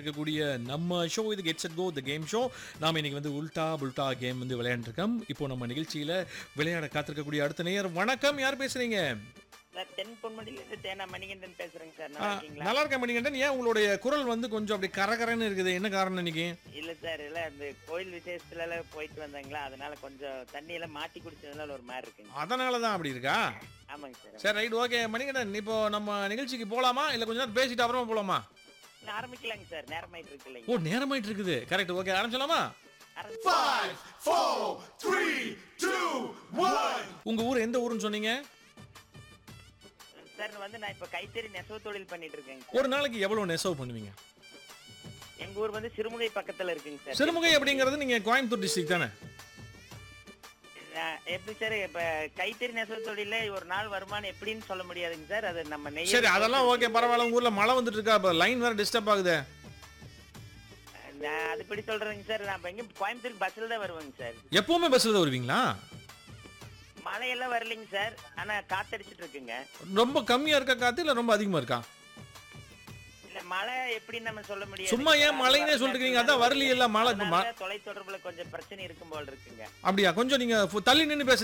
இருக்கக்கூடிய நம்ம ஷோ இது get set go the game show நாம இன்னைக்கு வந்து உல்டா புல்டா கேம் வந்து விளையாண்டுருக்கோம் இப்போ நம்ம நிகழ்ச்சியில விளையாட காத்திருக்கக்கூடிய அடுத்த நேயர் வணக்கம் யார் பேசுறீங்க சார் தென் பொன்முடியில இருந்து தேனா மணிகண்டன் பேசுறேங்க சார் ஆ, நல்லா இருக்கீங்களா நல்லா இருக்க மணிகண்டன் ஏன் உங்களுடைய குரல் வந்து கொஞ்சம் அப்படி கரகரன்னு இருக்குது என்ன காரணம் இன்னைக்கு இல்ல சார் இல்ல அந்த கோயில் விசேஷத்துல எல்லாம் போயிட்டு வந்தாங்களா அதனால கொஞ்சம் தண்ணி எல்லாம் மாட்டி குடிச்சதுனால ஒரு மாதிரி இருக்குங்க அதனால தான் அப்படி இருக்கா ஆமாங்க சார் சரி ரைட் ஓகே மணிகண்டன் இப்போ நம்ம நிகழ்ச்சிக்கு போலாமா இல்ல கொஞ்ச நேரம் பேசிட்டு அப்புறமா போலாமா இல்ல, ஆரம்பிக்கலாங்க சார் நேரமாயிட்டு இருக்கு இல்லைங்க ஓ நேரமாயிட்டு இருக்குது கரெக்ட் ஓகே ஆரம்பிச்சலாமா ஆரம்பிச்சு Five, four, three, two, one. உங்க ஊர் எந்த ஊருன்னு சொன்னீங்க சார் வந்து நான் இப்ப கைத்தறி நெசவு தொழில் பண்ணிட்டு இருக்கேங்க ஒரு நாளைக்கு எவ்வளவு நெசவு பண்ணுவீங்க எங்க ஊர் வந்து சிறுமுகை பக்கத்துல இருக்குங்க சார் சிறுமுகை அப்படிங்கிறது நீங்க கோயம்புத்தூர் டிஸ்ட்ரிக்ட் தானே நான் எப்படி சார் இப்ப கைத்தறி நெசவு தொழில ஒரு நாள் வருமானம் எப்படின்னு சொல்ல முடியாதுங்க சார் அது நம்ம நெய்ய சரி அதெல்லாம் ஓகே பரவாயில்ல உங்க ஊர்ல மழை வந்துட்டு இருக்கா இப்ப லைன் வேற டிஸ்டர்ப் ஆகுது நான் அதுபடி சொல்றேங்க சார் நான் இப்ப எங்க கோயம்புத்தூர் பஸ்ல தான் வருவேங்க சார் எப்பவுமே பஸ்ல தான் வருவீங்களா மழையெல்லாம் வரலைங்க சார் ஆனா காத்தடிச்சிட்டு இருக்குங்க ரொம்ப கம்மியா இருக்கா காத்து இல்ல ரொம்ப அதிகமா இருக்கா இல்ல மழை எப்படி நம்ம சொல்ல முடியாது சும்மா ஏன் மழைன்னே சொல்லிருக்கீங்க அதான் வரலையே இல்ல மழை இப்ப ம- தொலை தொடர்புல கொஞ்சம் பிரச்சனை இருக்கும் போல இருக்குங்க அப்படியா கொஞ்சம் நீங்க ஃபு- தள்ளி நின்னு பேச